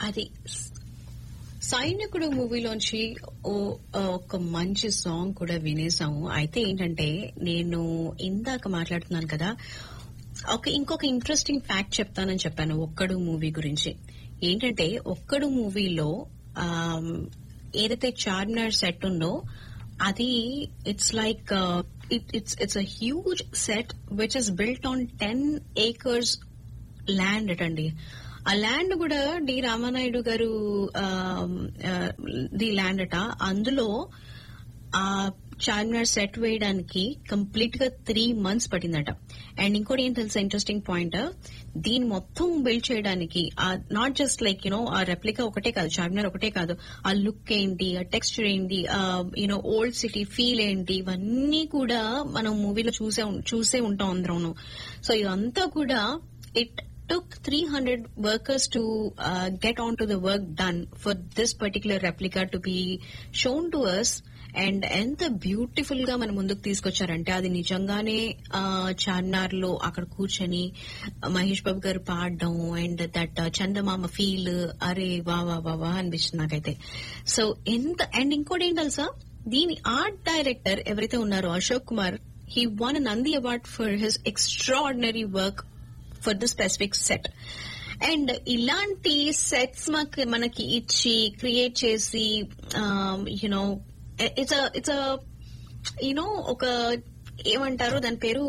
అది సైనికుడు మూవీలోంచి ఓ- ఒక మంచి సాంగ్ కూడా వినేసాము అయితే ఏంటంటే నేను ఇందాక మాట్లాడుతున్నాను కదా ఒక ఇంకొక ఇంట్రెస్టింగ్ ఫ్యాక్ట్ చెప్తానని చెప్పాను ఒక్కడు మూవీ గురించి ఏంటంటే ఒక్కడు మూవీలో ఆమ్, ఏదైతే చార్మినార్ సెట్ ఉందో అది it's like it's it's a huge set which is built on ten acres land అటండి ఆ ల్యాండ్ కూడా డి రామానాయుడు గారు ఆమ్, ఆ, ది ల్యాండ్ అట అందులో ఆ చార్మినార్ సెట్ వేయడానికి కంప్లీట్ గా త్రీ మంత్స్ పట్టిందట అండ్ ఇంకోటి ఏం తెలుసా ఇంట్రెస్టింగ్ పాయింట్ దీని మొత్తం బిల్డ్ చేయడానికి నాట్ జస్ట్ లైక్ యూనో ఆ రెప్లికా ఒకటే కాదు చార్మినార్ ఒకటే కాదు ఆ లుక్ ఏంటి ఆ టెక్స్చర్ ఏంటి యూనో ఓల్డ్ సిటీ ఫీల్ ఏంటి ఇవన్నీ కూడా మనం మూవీలో చూసే ఉం- చూసే ఉంటాం అందరం సో ఇదంతా కూడా it took 300 workers to uh, get onto the work done for this particular replica to be shown to us and ఎంత బ్యూటిఫుల్ గా మన ముందుకు తీసుకొచ్చారంటే అది నిజంగానే ఆ, చార్మినార్ లో అక్కడ కూర్చొని మహేష్ బాబు గారు పాడడం అండ్ దట్ చందమామ ఫీల్ అరే వా వా వా వా అనిపిస్తుంది నాకైతే సో ఎంత అండ్ ఇంకోటి ఏంటి తెలుసా దీని ఆర్ట్ డైరెక్టర్ ఎవరైతే ఉన్నారో Ashok Kumar he won Nandi award for his extraordinary work for the specific set and ఇలాంటి సెట్స్ మాకు మనకి ఇచ్చి క్రియేట్ చేసి యునో ఇట్స్ ఇట్స్ యూనో ఒక ఏమంటారు దాని పేరు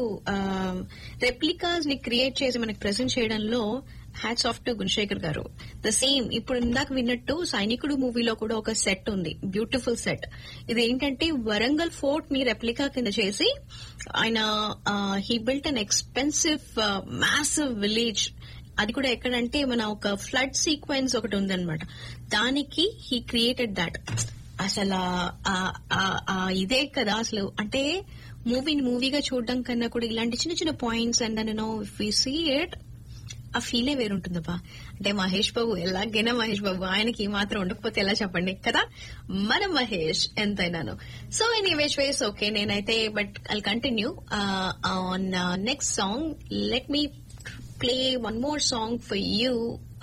రెప్లికాస్ ని క్రియేట్ చేసి మనకి ప్రెజెంట్ చేయడంలో హ్యాట్స్ ఆఫ్ టు గుణశేఖర్ గారు ద సేమ్ ఇప్పుడు ఇందాక విన్నట్టు సైనికుడు మూవీలో కూడా ఒక సెట్ ఉంది బ్యూటిఫుల్ సెట్ ఇది ఏంటంటే వరంగల్ ఫోర్ట్ ని రెప్లికా కింద చేసి ఆయన he built an expensive massive village అది కూడా ఎక్కడంటే మన ఒక ఫ్లడ్ సీక్వెన్స్ ఒకటి ఉందన్నమాట దానికి హీ క్రియేటెడ్ దాట్ అసలు ఆ- ఆ- ఆ ఇదే కదా అసలు అంటే మూవీని మూవీగా చూడడం కన్నా కూడా ఇలాంటి చిన్న చిన్న పాయింట్స్ అండ్ నేను ఇఫ్ యూ సీ ఇట్ ఆ ఫీలే వేరుంటుందబ్బా అంటే మహేష్ బాబు ఎలాగైనా మహేష్ బాబు ఆయనకి ఈ మాత్రం ఉండకపోతే ఎలా చెప్పండి కదా మన మహేష్ ఎంతైనాను సో ఎనీవేస్ వేస్ ఓకే నేనైతే but I continue on next song let me play one more song for you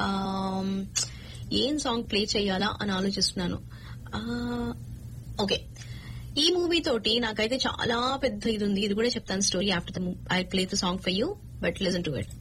ఏం సాంగ్ ప్లే చేయాలా అని ఆలోచిస్తున్నాను ఓకే ఈ మూవీ తోటి నాకైతే చాలా పెద్ద ఇది ఉంది ఇది కూడా చెప్తాను story after the I play the song for you but listen to it